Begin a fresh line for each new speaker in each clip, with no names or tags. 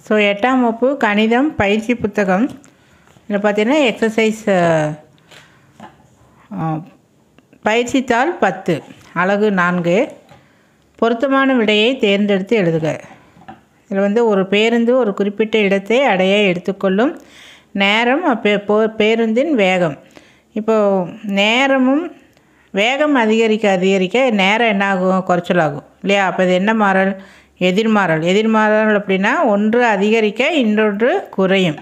so எட்டாம் வகுப்பு கணிதம் பயிற்சி புத்தகம் இதில் பார்த்தீங்கன்னா எக்ஸசைஸ் பயிற்சித்தாள் பத்து அழகு நான்கு பொருத்தமான விடையை தேர்ந்தெடுத்து எழுதுக இதில் வந்து ஒரு பேருந்து ஒரு குறிப்பிட்ட இடத்தை அடைய எடுத்துக்கொள்ளும் நேரம் அப்பே போ பேருந்தின் வேகம் இப்போது நேரமும் வேகம் அதிகரிக்க அதிகரிக்க நேரம் என்ன ஆகும் குறைச்சலாகும் இல்லையா அப்போ இது என்ன மாறல் எதிர்மாறல் எதிர்மாறல் அப்படின்னா ஒன்று அதிகரிக்க இன்னொன்று குறையும்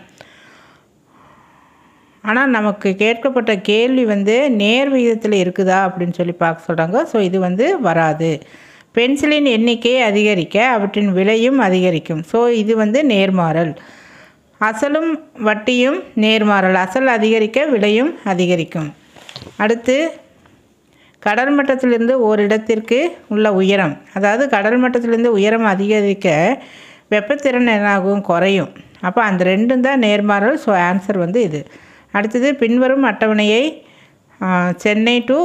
ஆனால் நமக்கு கேட்கப்பட்ட கேள்வி வந்து நேர் விகிதத்தில் இருக்குதா அப்படின்னு சொல்லி பார்க்க சொல்கிறாங்க ஸோ இது வந்து வராது பென்சிலின் எண்ணிக்கை அதிகரிக்க அவற்றின் விலையும் அதிகரிக்கும் ஸோ இது வந்து நேர்மாறல் அசலும் வட்டியும் நேர்மாறல் அசல் அதிகரிக்க விலையும் அதிகரிக்கும் அடுத்து கடல் மட்டத்திலிருந்து ஓரிடத்திற்கு உள்ள உயரம் அதாவது கடல் மட்டத்திலிருந்து உயரம் அதிகரிக்க வெப்பத்திறன் என்னாகும் குறையும் அப்போ அந்த ரெண்டும் தான் நேர்மாறல் ஸோ ஆன்சர் வந்து இது அடுத்தது பின்வரும் அட்டவணையை சென்னை டு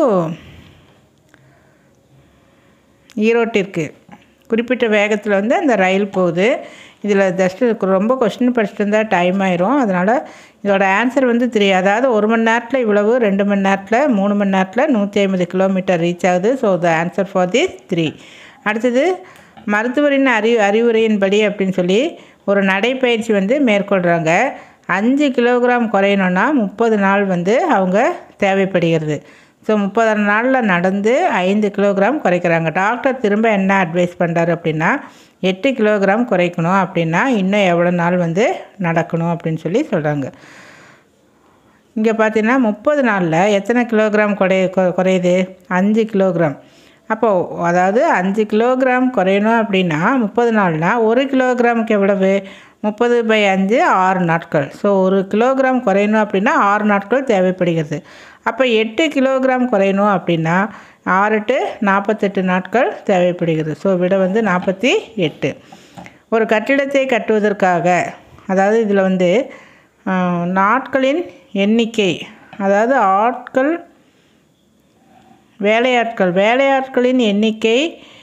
ஈரோட்டிற்கு குறிப்பிட்ட வேகத்தில் வந்து அந்த ரயில் போகுது இதில் ஜஸ்ட்டு ரொம்ப கொஸ்டின் படிச்சுட்டு இருந்தால் டைம் ஆயிரும் அதனால் இதோட ஆன்சர் வந்து த்ரீ அதாவது ஒரு மணி நேரத்தில் இவ்வளவு ரெண்டு மணி நேரத்தில் மூணு மணி நேரத்தில் நூற்றி ஐம்பது கிலோமீட்டர் ரீச் ஆகுது so the answer for the three அடுத்தது மருத்துவரின் அறி அறிவுரையின்படி அப்படின்னு சொல்லி ஒரு நடைப்பயிற்சி வந்து மேற்கொள்கிறாங்க அஞ்சு கிலோகிராம் குறையணுன்னா முப்பது நாள் வந்து அவங்க தேவைப்படுகிறது ஸோ முப்பது நாளில் நடந்து ஐந்து கிலோகிராம் குறைக்கிறாங்க டாக்டர் திரும்ப என்ன அட்வைஸ் பண்ணுறாரு அப்படின்னா எட்டு கிலோகிராம் குறைக்கணும் அப்படின்னா இன்னும் எவ்வளோ நாள் வந்து நடக்கணும் அப்படின்னு சொல்லி சொல்கிறாங்க இங்கே பார்த்தீங்கன்னா முப்பது நாளில் எத்தனை கிலோகிராம் குறை குறையுது அஞ்சு கிலோகிராம் அப்போது அதாவது அஞ்சு கிலோகிராம் குறையணும் அப்படின்னா முப்பது நாள்னால் ஒரு கிலோகிராமுக்கு எவ்வளவு முப்பது பை அஞ்சு ஆறு நாட்கள் ஸோ ஒரு கிலோகிராம் குறையணும் அப்படின்னா ஆறு நாட்கள் தேவைப்படுகிறது அப்போ எட்டு கிலோகிராம் குறையணும் அப்படின்னா ஆறு டு நாற்பத்தெட்டு நாட்கள் தேவைப்படுகிறது ஸோ விட வந்து நாற்பத்தி எட்டு ஒரு கட்டிடத்தை கட்டுவதற்காக அதாவது இதில் வந்து நாட்களின் எண்ணிக்கை அதாவது ஆட்கள் வேலையாட்கள் வேலையாட்களின் எண்ணிக்கை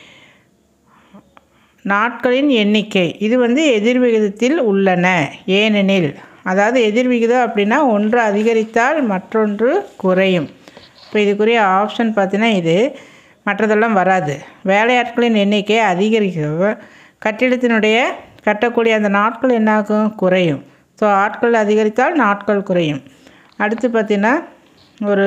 நாட்களின் எண்ணிக்கை இது வந்து எதிர்விகிதத்தில் உள்ளன ஏனெனில் அதாவது எதிர்விகிதம் அப்படின்னா ஒன்று அதிகரித்தால் மற்றொன்று குறையும் இப்போ இதுக்குரிய ஆப்ஷன் பார்த்தீங்கன்னா இது மற்றதெல்லாம் வராது வேலையாட்களின் எண்ணிக்கை அதிகரிக்க கட்டிடத்தினுடைய கட்டக்கூடிய அந்த நாட்கள் என்னாகும் குறையும் ஸோ ஆட்கள் அதிகரித்தால் நாட்கள் குறையும் அடுத்து பார்த்திங்கன்னா ஒரு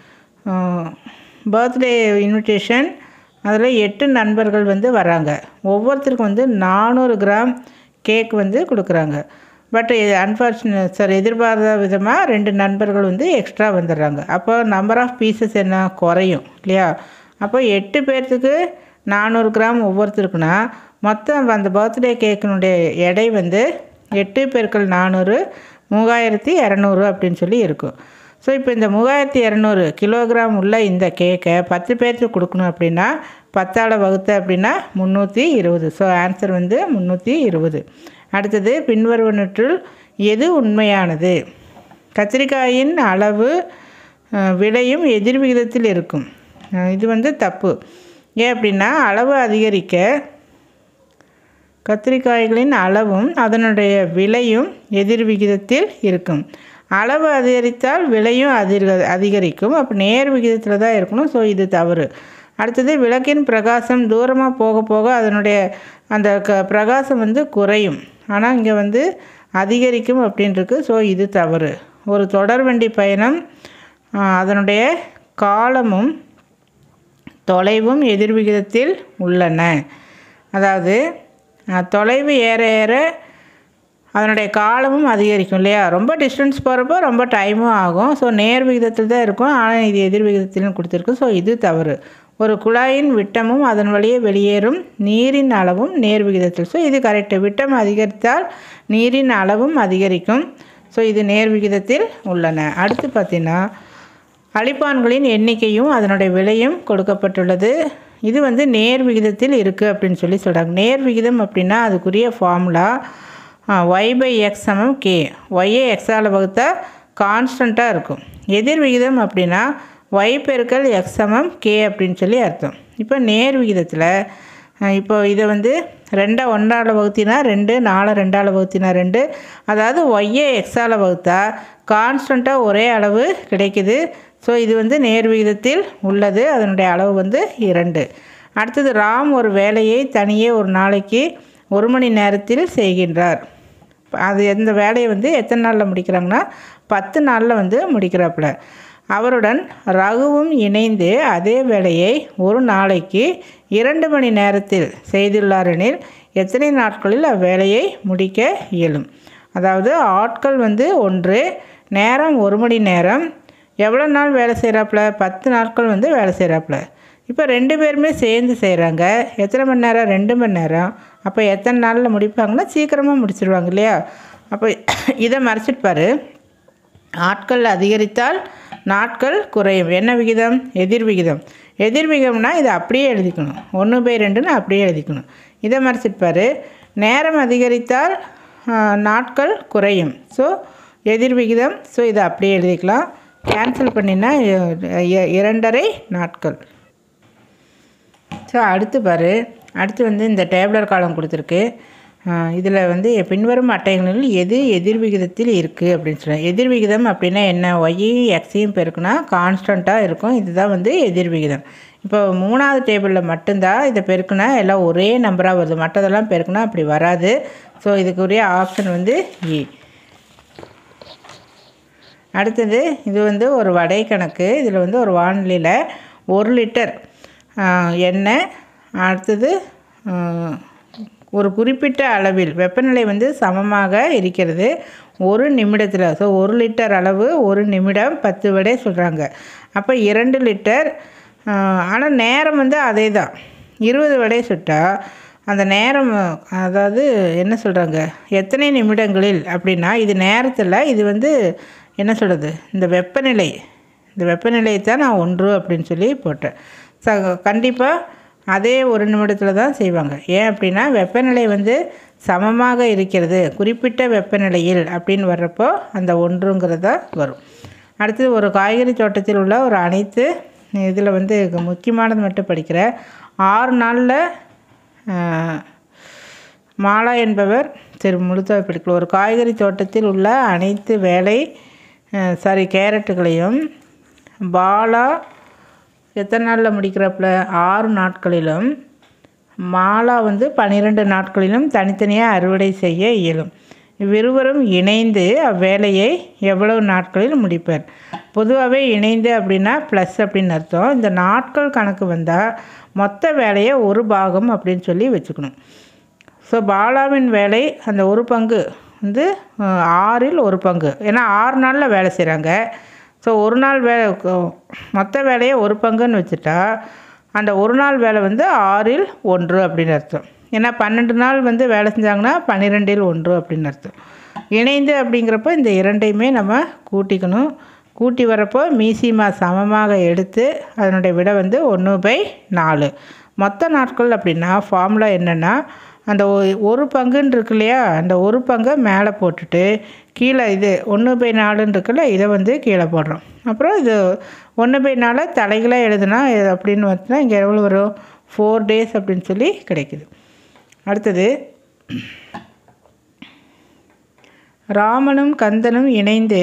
பர்த்டே இன்விடேஷன் அதில் எட்டு நண்பர்கள் வந்து வராங்க ஒவ்வொருத்தருக்கும் வந்து நானூறு கிராம் கேக் வந்து கொடுக்குறாங்க பட் இது அன்ஃபார்ச்சுனேட் சார் எதிர்பாராத விதமாக ரெண்டு நண்பர்கள் வந்து எக்ஸ்ட்ரா வந்துடுறாங்க அப்போ நம்பர் ஆஃப் பீசஸ் என்ன குறையும் இல்லையா அப்போ எட்டு பேர்த்துக்கு நானூறு கிராம் ஒவ்வொருத்தருக்குன்னா மொத்தம் அந்த பர்த்டே கேக்கினுடைய எடை வந்து எட்டு பேர்கள் நானூறு மூவாயிரத்தி இரநூறு அப்படின்னு சொல்லி இருக்கும் ஸோ இப்போ இந்த மூவாயிரத்தி இரநூறு கிலோகிராம் உள்ள இந்த கேக்கை பத்து பேர்த்துக்கு கொடுக்கணும் அப்படின்னா பத்தால் வகுத்து அப்படின்னா முந்நூற்றி இருபது ஸோ ஆன்சர் வந்து முந்நூற்றி இருபது அடுத்தது பின்வருவனற்றுள் எது உண்மையானது கத்திரிக்காயின் அளவு விலையும் எதிர்விகிதத்தில் இருக்கும் இது வந்து தப்பு ஏன் அப்படின்னா அளவு அதிகரிக்க கத்திரிக்காய்களின் அளவும் அதனுடைய விலையும் எதிர்விகிதத்தில் இருக்கும் அளவு அதிகரித்தால் விலையும் அதிக அதிகரிக்கும் அப்போ நேர் விகிதத்தில் தான் இருக்கணும் ஸோ இது தவறு அடுத்தது விளக்கின் பிரகாசம் தூரமாக போக போக அதனுடைய அந்த க பிரகாசம் வந்து குறையும் ஆனால் இங்கே வந்து அதிகரிக்கும் அப்படின்ட்டுருக்கு ஸோ இது தவறு ஒரு தொடர்வண்டி பயணம் அதனுடைய காலமும் தொலைவும் எதிர்விகிதத்தில் உள்ளன அதாவது தொலைவு ஏற ஏற அதனுடைய காலமும் அதிகரிக்கும் இல்லையா ரொம்ப டிஸ்டன்ஸ் போகிறப்போ ரொம்ப டைமும் ஆகும் ஸோ நேர் விகிதத்தில் தான் இருக்கும் ஆனால் இது எதிர் விகிதத்திலும் கொடுத்துருக்கு ஸோ இது தவறு ஒரு குழாயின் விட்டமும் அதன் வழியே வெளியேறும் நீரின் அளவும் நேர் விகிதத்தில் ஸோ இது கரெக்டு விட்டம் அதிகரித்தால் நீரின் அளவும் அதிகரிக்கும் ஸோ இது நேர் விகிதத்தில் உள்ளன அடுத்து பார்த்திங்கன்னா அழிப்பான்களின் எண்ணிக்கையும் அதனுடைய விலையும் கொடுக்கப்பட்டுள்ளது இது வந்து நேர் விகிதத்தில் இருக்குது அப்படின்னு சொல்லி சொல்கிறாங்க நேர் விகிதம் அப்படின்னா அதுக்குரிய ஃபார்முலா ஒய் பை எக்ஸ் சமம் கே ஒய்யை எக்ஸால் வகுத்தா கான்ஸ்டண்ட்டாக இருக்கும் எதிர் விகிதம் அப்படின்னா ஒய் பெருக்கல் எக்ஸ் சமம் கே அப்படின்னு சொல்லி அர்த்தம் இப்போ நேர் விகிதத்தில் அஹ் இப்போ இதை வந்து ரெண்டை ஒன்றால் வகுத்தினா ரெண்டு நாலு ரெண்டால் வகுத்தினா ரெண்டு அதாவது ஒய்யை எக்ஸால் வகுத்தா கான்ஸ்டண்ட்டாக ஒரே அளவு கிடைக்குது ஸோ இது வந்து நேர் விகிதத்தில் உள்ளது அதனுடைய அளவு வந்து இரண்டு அடுத்தது ராம் ஒரு வேலையை தனியே ஒரு நாளைக்கு ஒரு மணி நேரத்தில் செய்கின்றார் அது எந்த வேலையை வந்து எத்தனை நாளில் முடிக்கிறாங்கன்னா பத்து நாளில் வந்து முடிக்கிறாப்புல அவருடன் ரகுவும் இணைந்து அதே வேலையை ஒரு நாளைக்கு இரண்டு மணி நேரத்தில் செய்துள்ளார் எனில் எத்தனை நாட்களில் அவ்வேலையை முடிக்க இயலும் அதாவது ஆட்கள் வந்து ஒன்று நேரம் ஒரு மணி நேரம் எவ்வளோ நாள் வேலை செய்கிறாப்புல பத்து நாட்கள் வந்து வேலை செய்கிறாப்புல இப்போ ரெண்டு பேருமே சேர்ந்து செய்கிறாங்க எத்தனை மணி நேரம் ரெண்டு மணி நேரம் அப்போ எத்தனை நாளில் முடிப்பாங்கன்னா சீக்கிரமாக முடிச்சிருவாங்க இல்லையா அப்போ இதை மறைச்சிருப்பாரு ஆட்கள் அதிகரித்தால் நாட்கள் குறையும் என்ன விகிதம் எதிர் விகிதம் எதிர் விகிதம்னா இதை அப்படியே எழுதிக்கணும் ஒன்று பை ரெண்டுன்னு அப்படியே எழுதிக்கணும் இதை மறைச்சிருப்பாரு நேரம் அதிகரித்தால் ஆ, நாட்கள் குறையும் ஸோ எதிர் விகிதம் ஸோ இதை அப்படியே எழுதிக்கலாம் கேன்சல் பண்ணினா இ- இ- இரண்டரை நாட்கள் ஸோ அடுத்து பாரு அடுத்து வந்து இந்த டேப்லர் காலம் கொடுத்துருக்கு இதில் வந்து பின்வரும் அட்டைகளில் எது எதிர் விகிதத்தில் இருக்குது அப்படின்னு சொல்லுவாங்க எதிர் விகிதம் அப்படின்னா என்ன ஒய்யையும் எக்ஸையும் பெருக்குனா கான்ஸ்டண்ட்டாக இருக்கும் இதுதான் வந்து எதிர் விகிதம் இப்போ மூணாவது டேபிளில் மட்டும்தான் இதை பெருக்குனா எல்லாம் ஒரே நம்பராக வருது மற்றதெல்லாம் பெருக்குனா அப்படி வராது ஸோ இதுக்குரிய ஆப்ஷன் வந்து இ அடுத்தது இது வந்து ஒரு வடை கணக்கு இதில் வந்து ஒரு வானிலையில் ஒரு லிட்டர் ஆஹ், எண்ணெய் அடுத்தது ஆஹ், ஒரு குறிப்பிட்ட அளவில் வெப்பநிலை வந்து சமமாக இருக்கிறது ஒரு நிமிடத்தில் ஸோ ஒரு லிட்டர் அளவு ஒரு நிமிடம் பத்து வடை சொல்கிறாங்க அப்போ இரண்டு லிட்டர் ஆனால் நேரம் வந்து அதே தான் இருபது வடை சுட்டால் அந்த நேரம் அதாவது என்ன சொல்கிறாங்க எத்தனை நிமிடங்களில் அப்படின்னா இது நேரத்தில் இது வந்து என்ன சொல்கிறது இந்த வெப்பநிலை இந்த வெப்பநிலையை தான் நான் ஒன்று அப்படின்னு சொல்லி போட்டேன் ச கண்டிப்பாக அதே ஒரு நிமிடத்தில் தான் செய்வாங்க ஏன் அப்படின்னா வெப்பநிலை வந்து சமமாக இருக்கிறது குறிப்பிட்ட வெப்பநிலையில் அப்படின்னு வர்றப்போ அந்த ஒன்றுங்கிறதா வரும் அடுத்தது ஒரு காய்கறி தோட்டத்தில் உள்ள ஒரு அனைத்து இதில் வந்து முக்கியமானது மட்டும் படிக்கிறேன் ஆறு நாளில் மாலா என்பவர் சரி முழுத்தாக பிடிக்கல ஒரு காய்கறி தோட்டத்தில் உள்ள அனைத்து வேலை சாரி கேரட்டுகளையும் பாலா எத்தனை நாளில் முடிக்கிறப்பல ஆறு நாட்களிலும் மாலா வந்து பன்னிரெண்டு நாட்களிலும் தனித்தனியாக அறுவடை செய்ய இயலும் இவ்விருவரும் இணைந்து அவ்வேலையை எவ்வளவு நாட்களில் முடிப்பர் பொதுவாகவே இணைந்து அப்படின்னா ப்ளஸ் அப்படின்னு அர்த்தம் இந்த நாட்கள் கணக்கு வந்தால் மொத்த வேலையை ஒரு பாகம் அப்படின்னு சொல்லி வச்சுக்கணும் ஸோ பாலாவின் வேலை அந்த ஒரு பங்கு வந்து அஹ், ஆறில் ஒரு பங்கு ஏன்னா ஆறு நாளில் வேலை செய்கிறாங்க ஸோ ஒரு நாள் வே க- மொத்த வேலையை ஒரு பங்குன்னு வச்சுட்டா அந்த ஒரு நாள் வேலை வந்து ஆறில் ஒன்று அப்படின்னு அர்த்தம் ஏன்னா பன்னெண்டு நாள் வந்து வேலை செஞ்சாங்கன்னா பன்னிரெண்டில் ஒன்று அப்படின்னு அர்த்தம் இணைந்து அப்படிங்கிறப்போ இந்த இரண்டையுமே நம்ம கூட்டிக்கணும் கூட்டி வரப்போ மீசிமா சமமாக எடுத்து அதனுடைய விடை வந்து ஒன்று பை நாலு மொத்த நாட்கள் அப்படின்னா ஃபார்முலா என்னென்னா அந்த ஒ- ஒரு பங்குன்னு இருக்கு இல்லையா அந்த ஒரு பங்கை மேலே போட்டுட்டு கீழே இது ஒன்று பை நாலுன்னு இருக்குல்ல இதை வந்து கீழே போடுறோம் அப்புறம் இது ஒன்று பை நாலை தலைகளாக எழுதுனா இது அப்படின்னு வந்துச்சுன்னா இங்கே எவ்வளோ வரும் ஃபோர் டேஸ் அப்படின்னு சொல்லி கிடைக்குது அடுத்தது ராமனும் கந்தனும் இணைந்து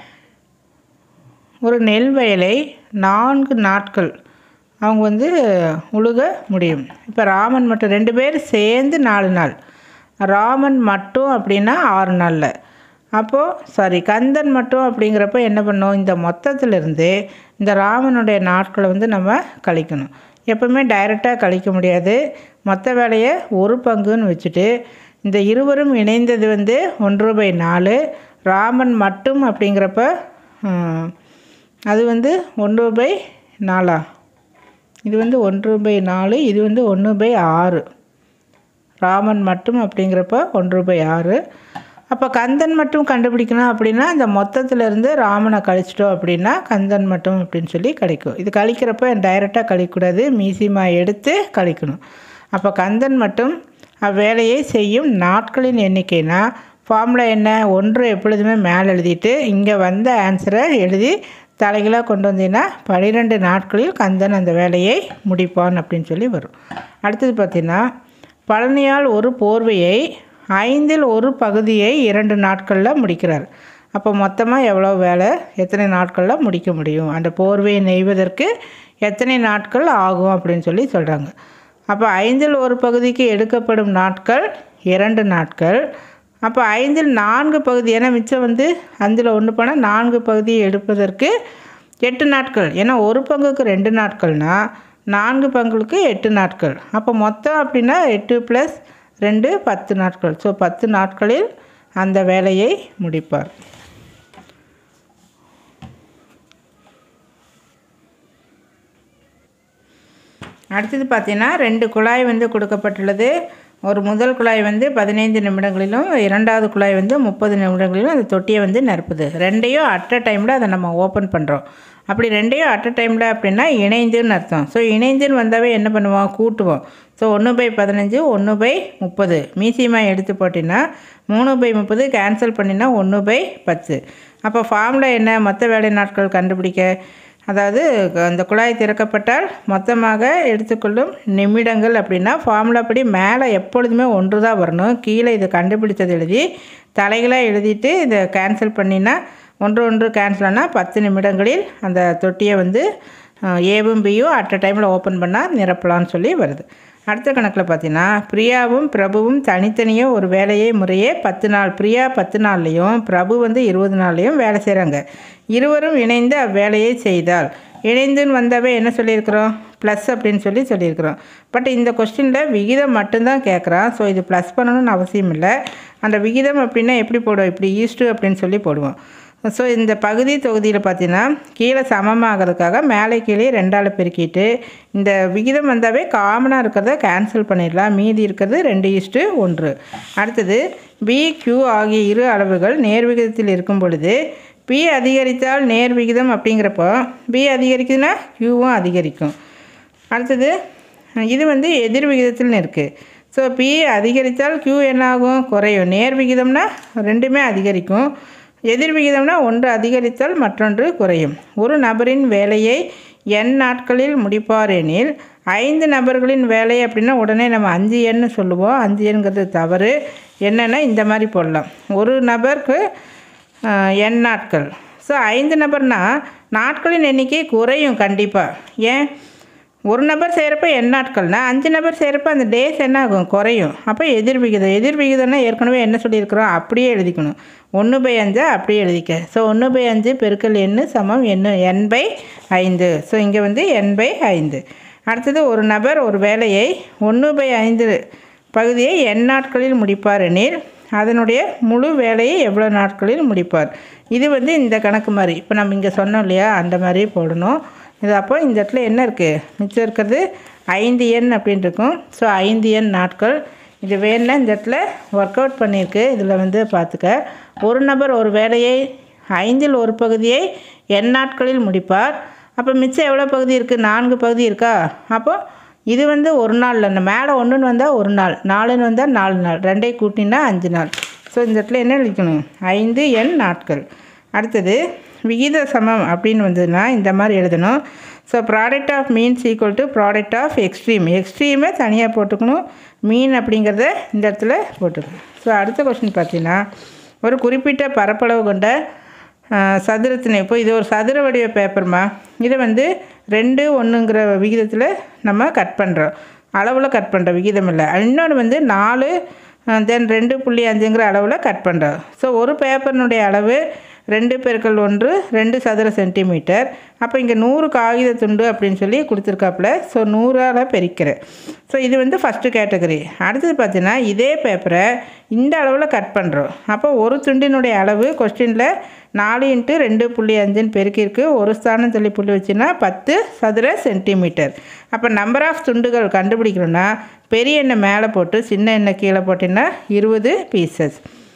ஒரு நெல் வயலை நான்கு நாட்கள் அவங்க வந்து உழுக முடியும் இப்போ ராமன் மட்டும் ரெண்டு பேர் சேர்ந்து நாலு நாள் ராமன் மட்டும் அப்படின்னா ஆறு நாளில் அப்போது சாரி கந்தன் மட்டும் அப்படிங்கிறப்ப என்ன பண்ணோம் இந்த மொத்தத்திலிருந்து இந்த ராமனுடைய நாட்களை வந்து நம்ம கழிக்கணும் எப்பவுமே டைரெக்டாக கழிக்க முடியாது மொத்த வேலையை ஒரு பங்குன்னு வச்சுட்டு இந்த இருவரும் இணைந்தது வந்து ஒன்று பை நாலு ராமன் மட்டும் அப்படிங்கிறப்ப ஹம், அது வந்து ஒன்று பை நாலா இது வந்து ஒன்று பை நாலு இது வந்து ஒன்று பை ஆறு ராமன் மட்டும் அப்படிங்கிறப்ப ஒன்று பை ஆறு அப்போ கந்தன் மட்டும் கண்டுபிடிக்கணும் அப்படின்னா இந்த மொத்தத்திலேருந்து ராமனை கழிச்சிட்டோம் அப்படின்னா கந்தன் மட்டும் அப்படின்னு சொல்லி கிடைக்கும் இது கழிக்கிறப்ப டைரெக்டாக கழிக்கக்கூடாது மீசிமா எடுத்து கழிக்கணும் அப்போ கந்தன் மட்டும் அவ்வேலையை செய்யும் நாட்களின் எண்ணிக்கைனா ஃபார்முலா என்ன ஒன்று எப்பொழுதுமே மேலே எழுதிட்டு இங்கே வந்த ஆன்சரை எழுதி தலைகளாக கொண்டு வந்தீங்கன்னா பன்னிரெண்டு நாட்களில் கந்தன் அந்த வேலையை முடிப்பான் அப்படின்னு சொல்லி வரும் அடுத்தது பார்த்திங்கன்னா பழனியால் ஒரு போர்வையை ஐந்தில் ஒரு பகுதியை இரண்டு நாட்களில் முடிக்கிறார் அப்போ மொத்தமாக எவ்வளோ வேலை எத்தனை நாட்களில் முடிக்க முடியும் அந்த போர்வையை நெய்வதற்கு எத்தனை நாட்கள் ஆகும் அப்படின்னு சொல்லி சொல்கிறாங்க அப்போ ஐந்தில் ஒரு பகுதிக்கு எடுக்கப்படும் நாட்கள் இரண்டு நாட்கள் அப்போ ஐந்தில் நான்கு பகுதி ஏன்னா மிச்சம் வந்து அஞ்சில் ஒன்று போனால் நான்கு பகுதியை எடுப்பதற்கு எட்டு நாட்கள் ஏன்னா ஒரு பங்குக்கு ரெண்டு நாட்கள்னால் நான்கு பங்குக்கு எட்டு நாட்கள் அப்போ மொத்தம் அப்படின்னா எட்டு ப்ளஸ் ரெண்டு பத்து நாட்கள் ஸோ பத்து நாட்களில் அந்த வேலையை முடிப்பார் அடுத்தது பார்த்தீங்கன்னா ரெண்டு குழாய் வந்து கொடுக்கப்பட்டுள்ளது ஒரு முதல் குழாய் வந்து பதினைந்து நிமிடங்களிலும் இரண்டாவது குழாய் வந்து முப்பது நிமிடங்களிலும் அந்த தொட்டியை வந்து நிரப்புது ரெண்டையும் அட் அ டைமில் அதை நம்ம ஓப்பன் பண்ணுறோம் அப்படி ரெண்டையும் அட் அ டைமில் அப்படின்னா இணைந்துன்னு அர்த்தம் ஸோ இணைந்துன்னு வந்தாவே என்ன பண்ணுவோம் கூட்டுவோம் ஸோ ஒன்று பை பதினஞ்சு ஒன்று பை முப்பது மீசியமாக எடுத்து போட்டிங்கன்னா மூணு பை முப்பது கேன்சல் பண்ணினா ஒன்று பை பத்து அப்போ ஃபார்மில் என்ன மொத்த வேலை நாட்கள் கண்டுபிடிக்க அதாவது அந்த குழாய் திறக்கப்பட்டால் மொத்தமாக எடுத்துக்கொள்ளும் நிமிடங்கள் அப்படின்னா ஃபார்முலா படி மேலே எப்பொழுதுமே ஒன்று தான் வரணும் கீழே இதை கண்டுபிடிச்சது எழுதி தலைகளாக எழுதிட்டு இதை கேன்சல் பண்ணினா ஒன்று ஒன்று கேன்சல் ஆனால் பத்து நிமிடங்களில் அந்த தொட்டியை வந்து ஏவும் பியும் அட் அ டைமில் ஓப்பன் பண்ணால் நிரப்பலாம்னு சொல்லி வருது அடுத்த கணக்கில் பார்த்தீங்கன்னா பிரியாவும் பிரபுவும் தனித்தனியாக ஒரு வேலையை முறையே பத்து நாள் பிரியா பத்து நாள்லேயும் பிரபு வந்து இருபது நாள்லேயும் வேலை செய்கிறாங்க இருவரும் இணைந்து அவ்வேலையை செய்தால் இணைந்துன்னு வந்தாவே என்ன சொல்லியிருக்கிறோம் ப்ளஸ் அப்படின்னு சொல்லி சொல்லியிருக்கிறோம் பட் இந்த கொஸ்டினில் விகிதம் மட்டும்தான் கேட்குறான் ஸோ இது ப்ளஸ் பண்ணணும்னு அவசியம் இல்லை அந்த விகிதம் அப்படின்னா எப்படி போடுவோம் இப்படி ஈஸ்ட்டு அப்படின்னு சொல்லி போடுவோம் ஸோ இந்த பகுதி தொகுதியில் பார்த்தீங்கன்னா கீழே சமமாகிறதுக்காக மேலே கீழே ரெண்டால் பெருக்கிட்டு இந்த விகிதம் வந்தாவே காமனாக இருக்கிறத கேன்சல் பண்ணிடலாம் மீதி இருக்கிறது ரெண்டு ஈஸ்ட்டு ஒன்று அடுத்தது பி கியூ ஆகிய இரு அளவுகள் நேர் விகிதத்தில் இருக்கும் பொழுது பி அதிகரித்தால் நேர் விகிதம் அப்படிங்கிறப்போ பி அதிகரிக்குதுன்னா கியூவும் அதிகரிக்கும் அடுத்தது இது வந்து எதிர் விகிதத்தில் இருக்குது ஸோ பி அதிகரித்தால் கியூ என்னாகும் குறையும் நேர் விகிதம்னா ரெண்டுமே அதிகரிக்கும் எதிர் விகிதம்னா ஒன்று அதிகரித்தால் மற்றொன்று குறையும் ஒரு நபரின் வேலையை என் நாட்களில் முடிப்பார் எனில் ஐந்து நபர்களின் வேலை அப்படின்னா உடனே நம்ம அஞ்சு எண்ணு சொல்லுவோம் அஞ்சு எண்கிறது தவறு என்னென்னா இந்த மாதிரி போடலாம் ஒரு நபருக்கு என் நாட்கள் ஸோ ஐந்து நபர்னால் நாட்களின் எண்ணிக்கை குறையும் கண்டிப்பாக ஏன் ஒரு நபர் செய்கிறப்ப என் நாட்கள்னால் அஞ்சு நபர் செய்கிறப்ப அந்த டேஸ் என்ன ஆகும் குறையும் அப்போ எதிர் விகிதம் எதிர் விகிதம்னா ஏற்கனவே என்ன சொல்லியிருக்கிறோம் அப்படியே எழுதிக்கணும் ஒன்று பை அஞ்சை அப்படியே எழுதிக்க ஸோ ஒன்று பை அஞ்சு பெருக்கல் எண்ணு சமம் எண்ணு என் பை ஐந்து ஸோ இங்கே வந்து என் பை ஐந்து அடுத்தது ஒரு நபர் ஒரு வேலையை ஒன்று பை ஐந்து பகுதியை என் நாட்களில் முடிப்பார் எனில் அதனுடைய முழு வேலையை எவ்வளோ நாட்களில் முடிப்பார் இது வந்து இந்த கணக்கு மாதிரி இப்போ நம்ம இங்கே சொன்னோம் இல்லையா அந்த மாதிரி போடணும் இது அப்போ இந்த இடத்துல என்ன இருக்குது மிச்சம் இருக்கிறது ஐந்து எண் அப்படின்னு இருக்கும் ஸோ ஐந்து எண் நாட்கள் இது வேணும்னா இந்த இடத்துல ஒர்க் அவுட் பண்ணியிருக்கு இதில் வந்து பார்த்துக்க ஒரு நபர் ஒரு வேலையை ஐந்தில் ஒரு பகுதியை என் நாட்களில் முடிப்பார் அப்போ மிச்சம் எவ்வளோ பகுதி இருக்குது நான்கு பகுதி இருக்கா அப்போ இது வந்து ஒரு நாள் இல்லை மேலே ஒன்றுன்னு வந்தால் ஒரு நாள் நாலுன்னு வந்தால் நாலு நாள் ரெண்டையும் கூட்டினா அஞ்சு நாள் ஸோ இந்த இடத்துல என்ன எழுதிக்கணும் ஐந்து எண் நாட்கள் அடுத்தது விகித சமம் அப்படின்னு வந்ததுன்னா இந்த மாதிரி எழுதணும் so product of means equal to product of extreme எக்ஸ்ட்ரீமை தனியாக போட்டுக்கணும் மீன் அப்படிங்கிறத இந்த இடத்துல போட்டுக்கணும் ஸோ அடுத்த கொஸ்டின் பார்த்தீங்கன்னா ஒரு குறிப்பிட்ட பரப்பளவு கொண்ட சதுரத்தினை இப்போ இது ஒரு சதுர வடிவ பேப்பர்மா இதை வந்து ரெண்டு ஒன்றுங்கிற விகிதத்தில் நம்ம கட் பண்ணுறோம் அளவில் கட் பண்ணுறோம் விகிதம் இல்லை இன்னொன்று வந்து நாலு தென் ரெண்டு புள்ளி அஞ்சுங்கிற அளவில் கட் பண்ணுறோம் ஸோ ஒரு பேப்பரினுடைய அளவு ரெண்டு பெருக்கள் ஒன்று ரெண்டு சதுர சென்டிமீட்டர் அப்போ இங்கே நூறு காகித துண்டு அப்படின்னு சொல்லி கொடுத்துருக்காப்புல ஸோ நூறால் பெருக்கிறேன் ஸோ இது வந்து ஃபஸ்ட்டு கேட்டகரி அடுத்தது பார்த்தீங்கன்னா இதே பேப்பரை இந்த அளவில் கட் பண்ணுறோம் அப்போ ஒரு துண்டினுடைய அளவு கொஸ்டினில் நாலு இன்ட்டு ரெண்டு புள்ளி அஞ்சுன்னு பெருக்கிருக்கு ஒரு ஸ்தானம் தள்ளி புள்ளி வச்சுன்னா பத்து சதுர சென்டிமீட்டர் அப்போ நம்பர் ஆஃப் துண்டுகள் கண்டுபிடிக்கணும்னா பெரிய எண்ணெய் மேலே போட்டு சின்ன எண்ணெய் கீழே போட்டிங்கன்னா இருபது பீசஸ்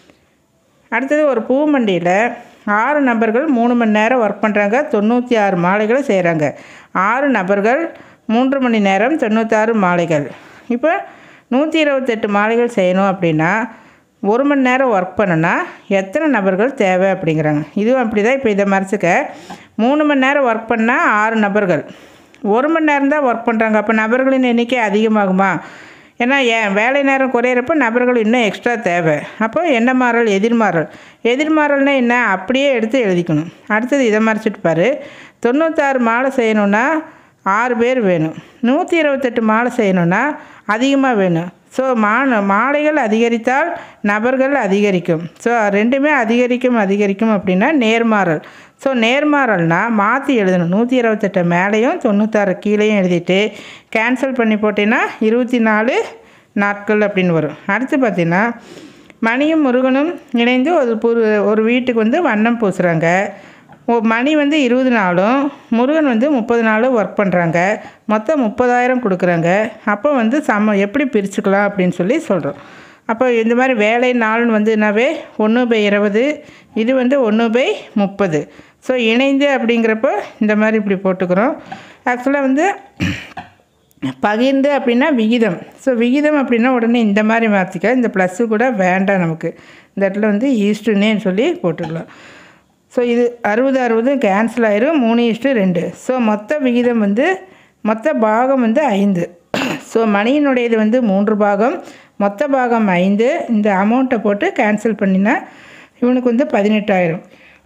அடுத்தது ஒரு பூ மண்டியில் ஆறு நபர்கள் மூணு மணி நேரம் ஒர்க் பண்ணுறாங்க தொண்ணூற்றி ஆறு மாலைகளை செய்கிறாங்க ஆறு நபர்கள் மூன்று மணி நேரம் தொண்ணூத்தாறு மாலைகள் இப்போ நூற்றி இருபத்தெட்டு மாலைகள் செய்யணும் அப்படின்னா ஒரு மணி நேரம் ஒர்க் பண்ணுனா எத்தனை நபர்கள் தேவை அப்படிங்கிறாங்க இதுவும் அப்படி தான் இப்போ இதை மறைச்சிக்க மூணு மணி நேரம் ஒர்க் பண்ணால் ஆறு நபர்கள் ஒரு மணி நேரம் தான் ஒர்க் பண்ணுறாங்க அப்போ நபர்களின் எண்ணிக்கை அதிகமாகுமா ஏன்னா ஏன் வேலை நேரம் குறையிறப்ப நபர்கள் இன்னும் எக்ஸ்ட்ரா தேவை அப்போ என்ன மாறல் எதிர்மாறல் எதிர்மாறல்னா என்ன அப்படியே எடுத்து எழுதிக்கணும் அடுத்தது இதை மறைச்சிட்டு பாரு தொண்ணூத்தாறு மாலை செய்யணுன்னா ஆறு பேர் வேணும் நூற்றி இருபத்தெட்டு மாலை செய்யணுன்னா அதிகமாக வேணும் ஸோ மா மாலைகள் அதிகரித்தால் நபர்கள் அதிகரிக்கும் ஸோ ரெண்டுமே அதிகரிக்கும் அதிகரிக்கும் அப்படின்னா நேர்மாறல் ஸோ நேர்மாறல்னா மாற்றி எழுதணும் நூற்றி இருபத்தெட்டு மேலேயும் தொண்ணூத்தாறு கீழேயும் எழுதிட்டு கேன்சல் பண்ணி போட்டீங்கன்னா இருபத்தி நாலு நாட்கள் அப்படின்னு வரும் அடுத்து பார்த்தீங்கன்னா மணியும் முருகனும் இணைந்து ஒரு புரு ஒரு வீட்டுக்கு வந்து வண்ணம் பூசுகிறாங்க ஓ மணி வந்து இருபது நாளும் முருகன் வந்து முப்பது நாளும் ஒர்க் பண்ணுறாங்க மொத்தம் முப்பதாயிரம் கொடுக்குறாங்க அப்போ வந்து சம எப்படி பிரிச்சுக்கலாம் அப்படின்னு சொல்லி சொல்கிறோம் அப்போ இந்த மாதிரி வேலை நாள்னு வந்து என்னவே ஒன்று பை இருபது இது வந்து ஒன்று பை முப்பது ஸோ இணைந்து அப்படிங்கிறப்போ இந்த மாதிரி இப்படி போட்டுக்கிறோம் ஆக்சுவலாக வந்து பகிர்ந்து அப்படின்னா விகிதம் ஸோ விகிதம் அப்படின்னா உடனே இந்த மாதிரி மாற்றிக்க இந்த ப்ளஸ்ஸு கூட வேண்டாம் நமக்கு இந்த இடத்துல வந்து ஈஸ்ட்டுன்னே சொல்லி போட்டுக்கலாம் ஸோ இது அறுபது அறுபது கேன்சல் ஆயிரும் மூணு இஸ்ட்டு ரெண்டு ஸோ மொத்த விகிதம் வந்து மொத்த பாகம் வந்து ஐந்து ஸோ மணியினுடையது வந்து மூன்று பாகம் மொத்த பாகம் ஐந்து இந்த அமௌண்ட்டை போட்டு கேன்சல் பண்ணினா இவனுக்கு வந்து பதினெட்டாயிரம்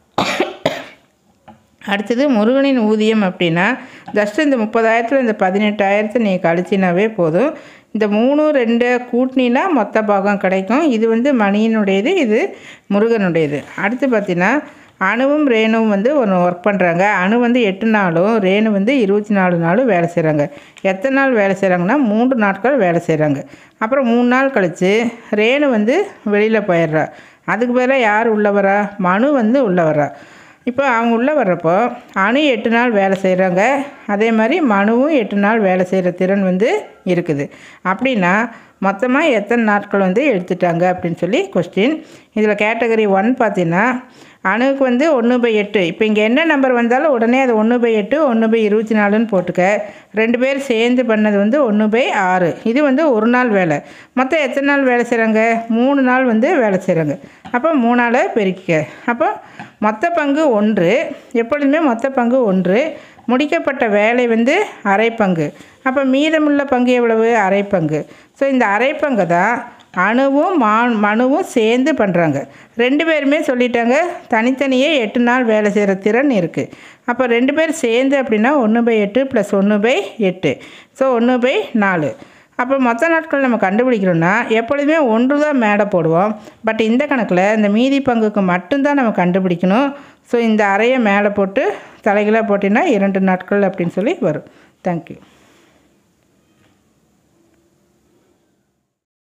அடுத்தது முருகனின் ஊதியம் அப்படின்னா ஜஸ்ட் இந்த முப்பதாயிரத்தில் இந்த பதினெட்டாயிரத்தை நீ கழிச்சினாவே போதும் இந்த மூணு ரெண்டு கூட்டினா மொத்த பாகம் கிடைக்கும் இது வந்து மணியினுடையது இது முருகனுடையது அடுத்து பார்த்தீங்கன்னா அணுவும் ரேணுவும் வந்து ஒன்று ஒர்க் பண்ணுறாங்க அணு வந்து எட்டு நாளும் ரேணு வந்து இருபத்தி நாலு நாளும் வேலை செய்கிறாங்க எத்தனை நாள் வேலை செய்கிறாங்கன்னா மூன்று நாட்கள் வேலை செய்கிறாங்க அப்புறம் மூணு நாள் கழித்து ரேணு வந்து வெளியில் போயிடுறா அதுக்கு பதிலாக யார் உள்ளே வரா மனு வந்து உள்ளே வரா இப்போ அவங்க உள்ளே வர்றப்போ அணு எட்டு நாள் வேலை செய்கிறாங்க அதே மாதிரி மனுவும் எட்டு நாள் வேலை செய்கிற திறன் வந்து இருக்குது அப்படின்னா மொத்தமாக எத்தனை நாட்கள் வந்து எடுத்துட்டாங்க அப்படின்னு சொல்லி கொஸ்டின் இதில் கேட்டகரி ஒன் பார்த்தீங்கன்னா அணுவுக்கு வந்து ஒன்று பை எட்டு இப்போ இங்கே என்ன நம்பர் வந்தாலும் உடனே அது ஒன்று பை எட்டு ஒன்று பை இருபத்தி நாலுன்னு போட்டுக்க ரெண்டு பேர் சேர்ந்து பண்ணது வந்து ஒன்று பை ஆறு இது வந்து ஒரு நாள் வேலை மொத்தம் எத்தனை நாள் வேலை செய்கிறாங்க மூணு நாள் வந்து வேலை செய்கிறாங்க அப்போ மூணால் பெருக்கிக்க அப்போ மொத்த பங்கு ஒன்று எப்பொழுதுமே மொத்த பங்கு ஒன்று முடிக்கப்பட்ட வேலை வந்து அரை பங்கு அப்போ மீதமுள்ள பங்கு எவ்வளவு அரை பங்கு ஸோ இந்த அரை பங்கு தான் அணுவும் மா மனுவும் சேர்ந்து பண்ணுறாங்க ரெண்டு பேருமே சொல்லிட்டாங்க தனித்தனியே எட்டு நாள் வேலை செய்கிற திறன் இருக்குது அப்போ ரெண்டு பேர் சேர்ந்து அப்படின்னா ஒன்று பை எட்டு ப்ளஸ் ஒன்று பை எட்டு ஸோ ஒன்று பை நாலு அப்போ மொத்த நாட்கள் நம்ம கண்டுபிடிக்கிறோன்னா எப்பொழுதுமே ஒன்று தான் மேடை போடுவோம் பட் இந்த கணக்கில் இந்த மீதி பங்குக்கு மட்டும்தான் நம்ம கண்டுபிடிக்கணும் ஸோ இந்த அறையை மேலே போட்டு தலைகளாக போட்டிங்கன்னா இரண்டு நாட்கள் அப்படின்னு சொல்லி வரும் தேங்க்யூ